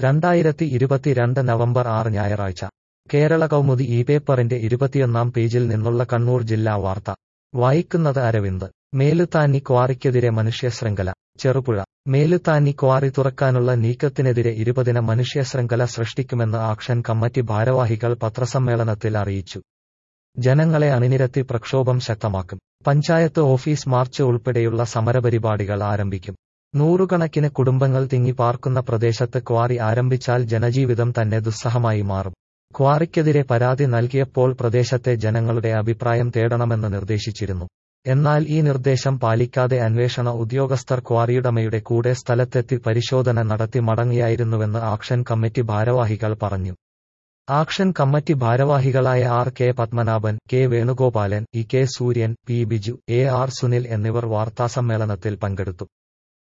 രണ്ടായിരത്തി ഇരുപത്തിരണ്ട് നവംബർ ആറ് ഞായറാഴ്ച കേരള കൗമുദി ഈ പേപ്പറിന്റെ ഇരുപത്തിയൊന്നാം പേജിൽ നിന്നുള്ള കണ്ണൂർ ജില്ലാ വാർത്ത വായിക്കുന്നത് അരവിന്ദ് മേലുത്താനി ക്വാറിക്കെതിരെ മനുഷ്യശൃംഖല ചെറുപുഴ മേലുത്താനി ക്വാറി തുറക്കാനുള്ള നീക്കത്തിനെതിരെ ഇരുപതിന മനുഷ്യശൃംഖല സൃഷ്ടിക്കുമെന്ന് ആക്ഷൻ കമ്മിറ്റി ഭാരവാഹികൾ പത്രസമ്മേളനത്തിൽ അറിയിച്ചു ജനങ്ങളെ അണിനിരത്തി പ്രക്ഷോഭം ശക്തമാക്കും പഞ്ചായത്ത് ഓഫീസ് മാർച്ച് ഉൾപ്പെടെയുള്ള സമരപരിപാടികൾ ആരംഭിക്കും നൂറുകണക്കിന് കുടുംബങ്ങൾ തിങ്ങിപ്പാർക്കുന്ന പ്രദേശത്ത് ക്വാറി ആരംഭിച്ചാൽ ജനജീവിതം തന്നെ ദുസ്സഹമായി മാറും ക്വാറിക്കെതിരെ പരാതി നൽകിയപ്പോൾ പ്രദേശത്തെ ജനങ്ങളുടെ അഭിപ്രായം തേടണമെന്ന് നിർദ്ദേശിച്ചിരുന്നു എന്നാൽ ഈ നിർദ്ദേശം പാലിക്കാതെ അന്വേഷണ ഉദ്യോഗസ്ഥർ ക്വാറിയുടമയുടെ കൂടെ സ്ഥലത്തെത്തി പരിശോധന നടത്തി മടങ്ങിയായിരുന്നുവെന്ന് ആക്ഷൻ കമ്മിറ്റി ഭാരവാഹികൾ പറഞ്ഞു ആക്ഷൻ കമ്മിറ്റി ഭാരവാഹികളായ R K Padmanabhan K Venugopalan E K Sooryan P Biju A R Sunil എന്നിവർ വാർത്താസമ്മേളനത്തിൽ പങ്കെടുത്തു